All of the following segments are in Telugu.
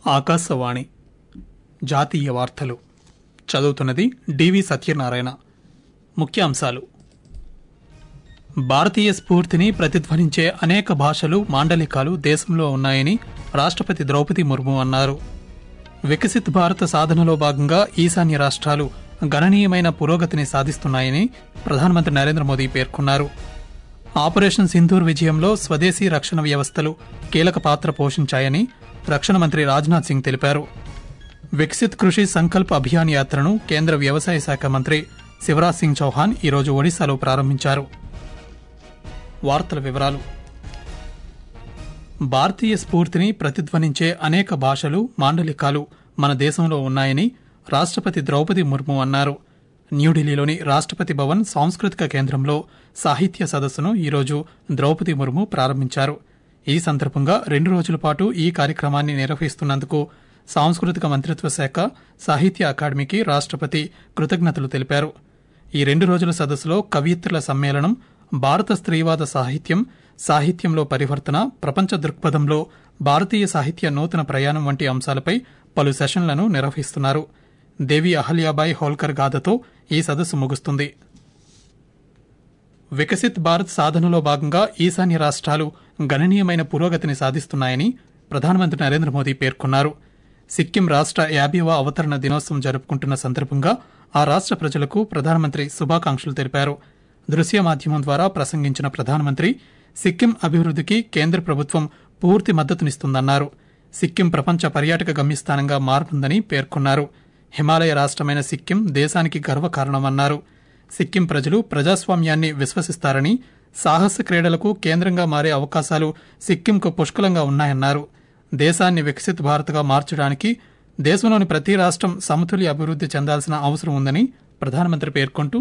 ఆకాశవాణి జాతీయ వార్తలు చదువుతున్నది డివి సత్యనారాయణ ముఖ్యాంశాలు భారతీయ స్ఫూర్తిని ప్రతిధ్వనించే అనేక భాషలు మాండలికాలు దేశంలో ఉన్నాయని రాష్ట్రపతి ద్రౌపది ముర్ము అన్నారు వికసిత్ భారత సాధనలో భాగంగా ఈశాన్య రాష్ట్రాలు గణనీయమైన పురోగతిని సాధిస్తున్నాయని ప్రధానమంత్రి నరేంద్ర మోదీ పేర్కొన్నారు ఆపరేషన్ సింధూర్ విజయంలో స్వదేశీ రక్షణ వ్యవస్థలు కీలక పాత్ర పోషించాయని రక్షణ మంత్రి రాజ్నాథ్ సింగ్ తెలిపారు వికసిత్ కృషి సంకల్ప్ అభియాన్ యాత్రను కేంద్ర వ్యవసాయ శాఖ మంత్రి శివరాజ్ సింగ్ చౌహాన్ ఈరోజు ఒడిశాలో ప్రారంభించారు వార్తల వివరాలు భారతీయ స్ఫూర్తిని ప్రతిధ్వనించే అనేక భాషలు మాండలికాలు మన దేశంలో ఉన్నాయని రాష్ట్రపతి ద్రౌపది ముర్ము అన్నారు న్యూఢిల్లీలోని రాష్ట్రపతి భవన్ సాంస్కృతిక కేంద్రంలో సాహిత్య సదస్సును ఈరోజు ద్రౌపది ముర్ము ప్రారంభించారు ఈ సందర్భంగా రెండు రోజుల పాటు ఈ కార్యక్రమాన్ని నిర్వహిస్తున్నందుకు సాంస్కృతిక మంత్రిత్వ శాఖ సాహిత్య అకాడమీకి రాష్ట్రపతి కృతజ్ఞతలు తెలిపారు ఈ రెండు రోజుల సదస్సులో కవయిత్రుల సమ్మేళనం భారత స్త్రీవాద సాహిత్యం సాహిత్యంలో పరివర్తన ప్రపంచ దృక్పథంలో భారతీయ సాహిత్య నూతన ప్రయాణం వంటి అంశాలపై పలు సెషన్లను నిర్వహిస్తున్నారు దేవి అహల్యాబాయి హోల్కర్ గాథతో ఈ సదస్సు ముగుస్తుంది వికసిత్ భారత్ సాధనలో భాగంగా ఈశాన్య రాష్ట్రాలు గణనీయమైన పురోగతిని సాధిస్తున్నాయని ప్రధానమంత్రి నరేంద్ర మోదీ పేర్కొన్నారు సిక్కిం రాష్ట్ర యాభైవ అవతరణ దినోత్సవం జరుపుకుంటున్న సందర్భంగా ఆ రాష్ట్ర ప్రజలకు ప్రధానమంత్రి శుభాకాంక్షలు తెలిపారు దృశ్య మాధ్యమం ద్వారా ప్రసంగించిన ప్రధానమంత్రి సిక్కిం అభివృద్ధికి కేంద్ర ప్రభుత్వం పూర్తి మద్దతునిస్తుందన్నారు సిక్కిం ప్రపంచ పర్యాటక గమ్యస్థానంగా మారనుందని పేర్కొన్నారు హిమాలయ రాష్ట్రమైన సిక్కిం దేశానికి గర్వకారణమన్నారు సిక్కిం ప్రజలు ప్రజాస్వామ్యాన్ని విశ్వసిస్తారని సాహస క్రీడలకు కేంద్రంగా మారే అవకాశాలు సిక్కింకు పుష్కలంగా ఉన్నాయన్నారు దేశాన్ని వికసిత్ భారత్గా మార్చడానికి దేశంలోని ప్రతి రాష్ట్రం సమతుల్య అభివృద్ధి చెందాల్సిన అవసరం ఉందని ప్రధానమంత్రి పేర్కొంటూ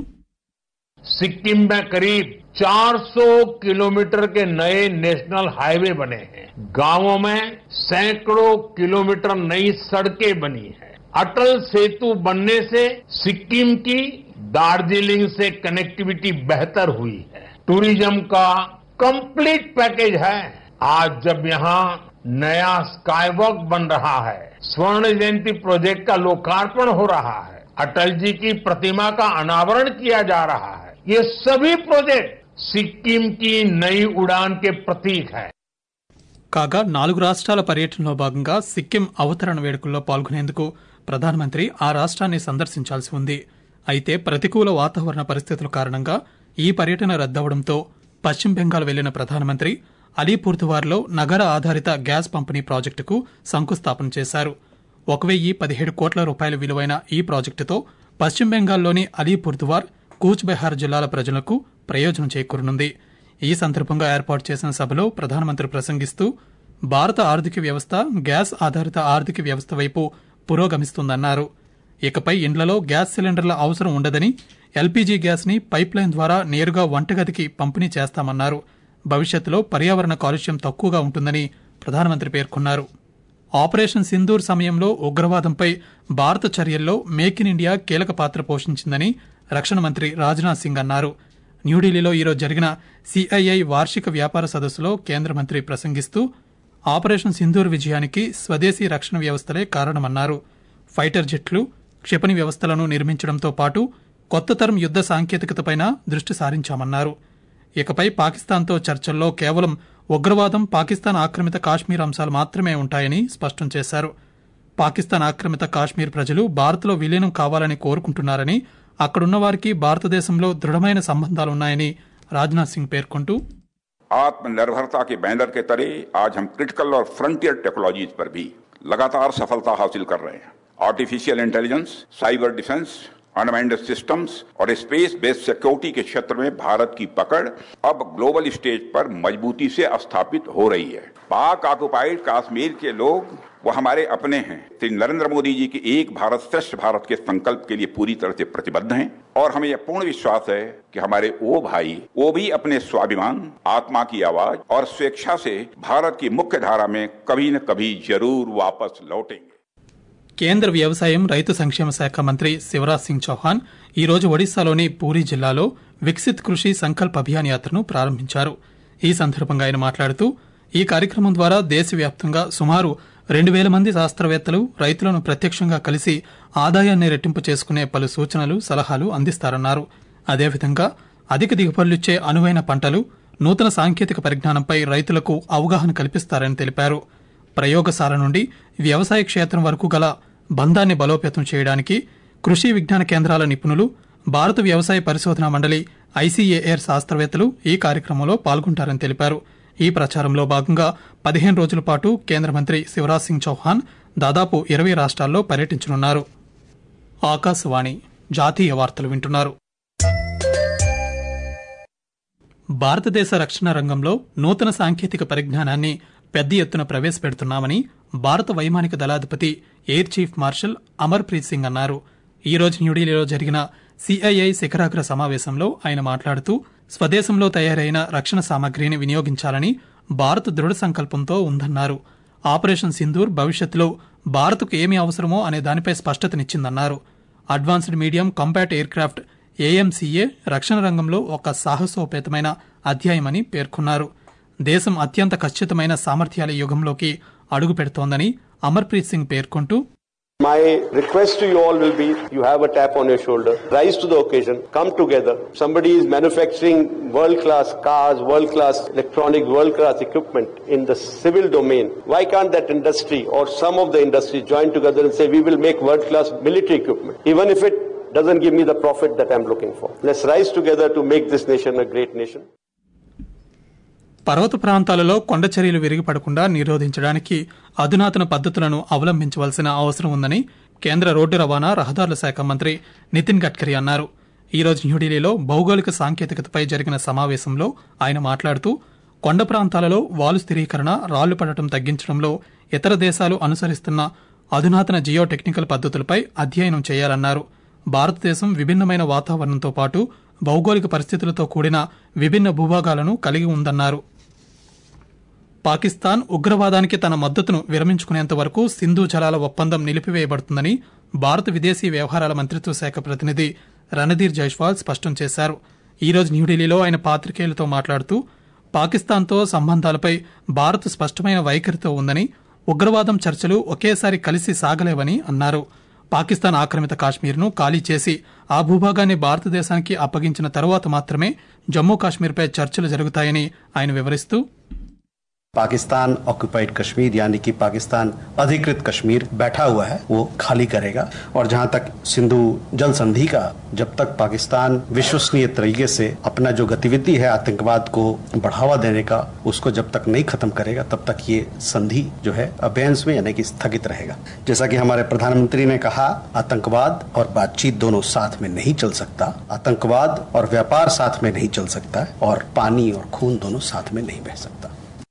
सिक्किम में करीब 400 किलोमीटर के नए नेशनल हाईवे बने हैं गांवों में सैकड़ों किलोमीटर नई सड़कें बनी हैं अटल सेतु बनने से सिक्किम की दार्जिलिंग से कनेक्टिविटी बेहतर हुई है टूरिज्म का कंप्लीट पैकेज है आज जब यहाँ नया स्काईवॉक बन रहा है स्वर्ण जयंती प्रोजेक्ट का लोकार्पण हो रहा है अटल जी की प्रतिमा का अनावरण किया जा रहा है ये सभी प्रोजेक्ट सिक्किम की नई उड़ान के प्रतीक है కాగా నాలుగు రాష్ట్రాల పర్యటనలో భాగంగా సిక్కిం అవతరణ వేడుకల్లో పాల్గొనేందుకు ప్రధానమంత్రి ఆ రాష్ట్రాన్ని సందర్శించాల్సి ఉంది అయితే ప్రతికూల వాతావరణ పరిస్థితుల కారణంగా ఈ పర్యటన రద్దవడంతో పశ్చిమ బెంగాల్ వెళ్లిన ప్రధానమంత్రి అలీపూర్దువార్లో నగర ఆధారిత గ్యాస్ పంపిణీ ప్రాజెక్టుకు శంకుస్థాపన చేశారు ఒక వెయ్యి పదిహేడు కోట్ల రూపాయల విలువైన ఈ ప్రాజెక్టుతో పశ్చిమ బెంగాల్లోని అలీపూర్దువార్ కూచ్ బెహార్ జిల్లాల ప్రజలకు ప్రయోజనం చేకూరనుంది ఈ సందర్భంగా ఏర్పాటు చేసిన సభలో ప్రధానమంత్రి ప్రసంగిస్తూ భారత ఆర్థిక వ్యవస్థ గ్యాస్ ఆధారిత ఆర్థిక వ్యవస్థ వైపు పురోగమిస్తుందన్నారు ఇకపై ఇండ్లలో గ్యాస్ సిలిండర్ల అవసరం ఉండదని ఎల్పీజీ గ్యాస్ ని పైప్ లైన్ ద్వారా నేరుగా వంటగదికి పంపిణీ చేస్తామన్నారు భవిష్యత్తులో పర్యావరణ కాలుష్యం తక్కువగా ఉంటుందని ప్రధానమంత్రి పేర్కొన్నారు ఆపరేషన్ సింధూర్ సమయంలో ఉగ్రవాదంపై భారత చర్యల్లో మేక్ ఇన్ ఇండియా కీలక పాత్ర పోషించిందని రక్షణ మంత్రి రాజ్నాథ్ సింగ్ అన్నారు న్యూఢిల్లీలో ఈరోజు జరిగిన సిఐఐ వార్షిక వ్యాపార సదస్సులో కేంద్ర మంత్రి ప్రసంగిస్తూ ఆపరేషన్ సింధూర్ విజయానికి స్వదేశీ రక్షణ వ్యవస్థలే కారణమన్నారు ఫైటర్ జెట్లు క్షిపణి వ్యవస్థలను నిర్మించడంతో పాటు కొత్త తరం యుద్ద సాంకేతికతపైన దృష్టి సారించామన్నారు ఇకపై పాకిస్తాన్తో చర్చల్లో కేవలం ఉగ్రవాదం పాకిస్తాన్ ఆక్రమిత కాశ్మీర్ అంశాలు మాత్రమే ఉంటాయని స్పష్టం చేశారు పాకిస్తాన్ ఆక్రమిత కాశ్మీర్ ప్రజలు భారత్లో విలీనం కావాలని కోరుకుంటున్నారని అక్కడున్న వారికి భారతదేశంలో దృఢమైన సంబంధాలున్నాయని రాజ్నాథ్ సింగ్ పేర్కొంటూ आत्मनिर्भरता के बैनर के तले आज हम क्रिटिकल और फ्रंटियर टेक्नोलॉजीज पर भी लगातार सफलता हासिल कर रहे हैं artificial intelligence cyber defence unmanned systems और स्पेस बेस्ड सिक्योरिटी के क्षेत्र में भारत की पकड़ अब ग्लोबल स्टेज पर मजबूती से स्थापित हो रही है पाक ऑक्युपाइड कश्मीर के लोग वो हमारे अपने हैं श्री नरेंद्र मोदी जी की एक भारत श्रेष्ठ भारत के संकल्प के लिए पूरी तरह से प्रतिबद्ध हैं और हमें यह पूर्ण विश्वास है कि हमारे वो भाई वो भी अपने स्वाभिमान आत्मा की आवाज और स्वेच्छा से भारत की मुख्य धारा में कभी न कभी जरूर वापस लौटेंगे కేంద్ర వ్యవసాయం రైతు సంక్షేమ శాఖ మంత్రి శివరాజ్ సింగ్ చౌహాన్ ఈ రోజు ఒడిశాలోని పూరి జిల్లాలో వికసిత్ కృషి సంకల్ప్ అభియాన్ యాత్రను ప్రారంభించారు ఈ సందర్భంగా ఆయన మాట్లాడుతూ ఈ కార్యక్రమం ద్వారా దేశవ్యాప్తంగా సుమారు రెండు వేల మంది శాస్త్రవేత్తలు రైతులను ప్రత్యక్షంగా కలిసి ఆదాయాన్ని రెట్టింపు చేసుకునే పలు సూచనలు సలహాలు అందిస్తారన్నారు అదేవిధంగా అధిక దిగుబడులిచ్చే అనువైన పంటలు నూతన సాంకేతిక పరిజ్ఞానంపై రైతులకు అవగాహన కల్పిస్తారని తెలిపారు ప్రయోగశాల నుండి వ్యవసాయ క్షేత్రం వరకు గల బంధాన్ని బలోపేతం చేయడానికి కృషి విజ్ఞాన కేంద్రాల నిపుణులు భారత వ్యవసాయ పరిశోధనా మండలి ఐసీఏఆర్ శాస్త్రవేత్తలు ఈ కార్యక్రమంలో పాల్గొంటారని తెలిపారు ఈ ప్రచారంలో భాగంగా పదిహేను రోజుల పాటు కేంద్ర మంత్రి శివరాజ్ సింగ్ చౌహాన్ దాదాపు ఇరవై రాష్ట్రాల్లో పర్యటించనున్నారు ఆకాశవాణి జాతీయ వార్తలు వింటున్నారు భారతదేశ రక్షణ రంగంలో నూతన సాంకేతిక పరిజ్ఞానాన్ని పెద్ద ఎత్తున ప్రవేశపెడుతున్నామని భారత వైమానిక దళాధిపతి air chief marshal Amarpreet Singh అన్నారు ఈ రోజు న్యూఢిల్లీలో జరిగిన సిఐఐ శిఖరాగ్ర సమావేశంలో ఆయన మాట్లాడుతూ స్వదేశంలో తయారైన రక్షణ సామగ్రిని వినియోగించాలని భారత్ దృఢ సంకల్పంతో ఉందన్నారు ఆపరేషన్ సింధూర్ భవిష్యత్తులో భారత్కు ఏమి అవసరమో అనే దానిపై స్పష్టతనిచ్చిందన్నారు advanced medium combat aircraft AMCA రక్షణ రంగంలో ఒక సాహసోపేతమైన అధ్యాయమని పేర్కొన్నారు దేశం అత్యంత ఖచ్చితమైన సామర్థ్యాల యుగంలోకి అడుగు పెడుతోందని అమర్ప్రీత్ సింగ్ పేర్కొంటూ My request to you all will be you have a tap on your shoulder, rise to the occasion, come together. Somebody is manufacturing world class cars, world class electronics, world class equipment in the civil domain. Why can't that industry or some of the industry join together and say we will make world class military equipment, even if it doesn't give me the profit that I'm looking for? Let's rise together to make this nation a great nation. పర్వత ప్రాంతాలలో కొండ చర్యలు విరిగిపడకుండా నిరోధించడానికి అధునాతన పద్ధతులను అవలంబించవలసిన అవసరం ఉందని కేంద్ర రోడ్డు రవాణా రహదారుల శాఖ మంత్రి నితిన్ గడ్కరీ అన్నారు ఈ రోజు న్యూఢిల్లీలో భౌగోళిక సాంకేతికతపై జరిగిన సమావేశంలో ఆయన మాట్లాడుతూ కొండ ప్రాంతాలలో వాలు స్థిరీకరణ రాళ్లు పడటం తగ్గించడంలో ఇతర దేశాలు అనుసరిస్తున్న అధునాతన జియో టెక్నికల్ పద్ధతులపై అధ్యయనం చేయాలన్నారు భారతదేశం విభిన్నమైన వాతావరణంతో పాటు భౌగోళిక పరిస్థితులతో కూడిన విభిన్న భూభాగాలను కలిగి ఉందన్నారు పాకిస్తాన్ ఉగ్రవాదానికి తన మద్దతును విరమించుకునేంత వరకు సింధు జలాల ఒప్పందం నిలిపివేయబడుతుందని భారత విదేశీ వ్యవహారాల మంత్రిత్వ శాఖ ప్రతినిధి రణధీర్ జైస్వాల్ స్పష్టం చేశారు ఈ రోజు న్యూఢిల్లీలో ఆయన పాత్రికేయులతో మాట్లాడుతూ పాకిస్తాన్తో సంబంధాలపై భారత్ స్పష్టమైన వైఖరితో ఉందని ఉగ్రవాదం చర్చలు ఒకేసారి కలిసి సాగలేవని అన్నారు పాకిస్తాన్ ఆక్రమిత కాశ్మీర్ను ఖాళీ చేసి ఆ భూభాగాన్ని భారతదేశానికి అప్పగించిన తరువాత మాత్రమే జమ్మూ కాశ్మీర్పై చర్చలు జరుగుతాయని ఆయన వివరిస్తూ पाकिस्तान ऑक्युपाइड कश्मीर यानी कि पाकिस्तान अधिकृत कश्मीर बैठा हुआ है वो खाली करेगा और जहां तक सिंधु जल संधि का जब तक पाकिस्तान विश्वसनीय तरीके से अपना जो गतिविधि है आतंकवाद को बढ़ावा देने का उसको जब तक नहीं खत्म करेगा तब तक ये संधि जो है अबेंस में यानी कि स्थगित रहेगा जैसा कि हमारे प्रधानमंत्री ने कहा आतंकवाद और बातचीत दोनों साथ में नहीं चल सकता आतंकवाद और व्यापार साथ में नहीं चल सकता और पानी और खून दोनों साथ में नहीं बह सकता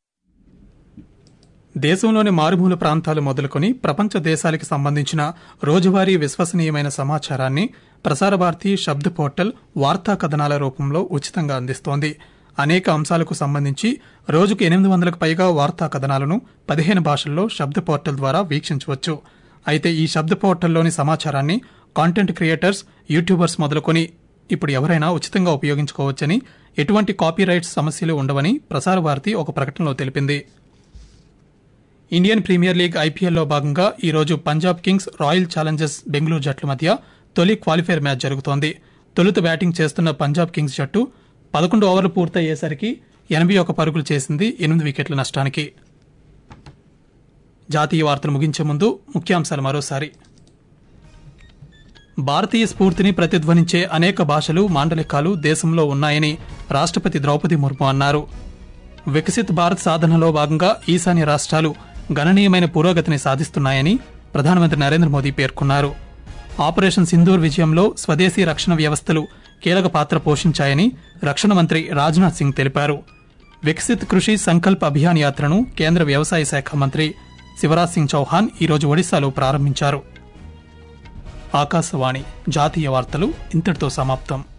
దేశంలోని మారుమూల ప్రాంతాలు మొదలుకొని ప్రపంచ దేశాలకు సంబంధించిన రోజువారీ విశ్వసనీయమైన సమాచారాన్ని ప్రసార భారతి శబ్ద పోర్టల్ వార్తా కథనాల రూపంలో ఉచితంగా అందిస్తోంది అనేక అంశాలకు సంబంధించి రోజుకు ఎనిమిది వందలకు పైగా వార్తా కథనాలను పదిహేను భాషల్లో శబ్ద పోర్టల్ ద్వారా వీక్షించవచ్చు అయితే ఈ శబ్ద పోర్టల్లోని సమాచారాన్ని కాంటెంట్ క్రియేటర్స్ యూట్యూబర్స్ మొదలుకొని ఇప్పుడు ఎవరైనా ఉచితంగా ఉపయోగించుకోవచ్చని ఎటువంటి కాపీరైట్స్ సమస్యలు ఉండవని ప్రసార భారతి ఒక ప్రకటనలో తెలిపింది ఇండియన్ ప్రీమియర్ లీగ్ ఐపీఎల్లో భాగంగా ఈ రోజు Punjab Kings Royal Challengers Bengaluru జట్ల మధ్య తొలి క్వాలిఫైర్ మ్యాచ్ జరుగుతోంది తొలుత బ్యాటింగ్ చేస్తున్న పంజాబ్ కింగ్స్ జట్టు పదకొండు ఓవర్లు పూర్తయ్యేసరికి ఎనభై ఒక పరుగులు చేసింది ఎనిమిది వికెట్ల నష్టానికి జాతీయ వార్తలు ముగించే ముందు ముఖ్యాంశాలు మరోసారి భారతీయ స్ఫూర్తిని ప్రతిధ్వనించే అనేక భాషలు మాండలికాలు దేశంలో ఉన్నాయని రాష్ట్రపతి ద్రౌపది ముర్ము అన్నారు వికసిత్ భారత్ సాధనలో భాగంగా ఈశాన్య రాష్ట్రాలు గణనీయమైన పురోగతిని సాధిస్తున్నాయని ప్రధానమంత్రి నరేంద్ర మోదీ పేర్కొన్నారు ఆపరేషన్ సింధూర్ విజయంలో స్వదేశీ రక్షణ వ్యవస్థలు కీలక పాత్ర పోషించాయని రక్షణ మంత్రి రాజ్నాథ్ సింగ్ తెలిపారు వికసిత్ కృషి సంకల్ప్ అభియాన్ యాత్రను కేంద్ర వ్యవసాయ శాఖ మంత్రి శివరాజ్ సింగ్ చౌహాన్ ఈరోజు ఒడిశాలో ప్రారంభించారు ఆకాశవాణి జాతీయ వార్తలు ఇంతటితో సమాప్తం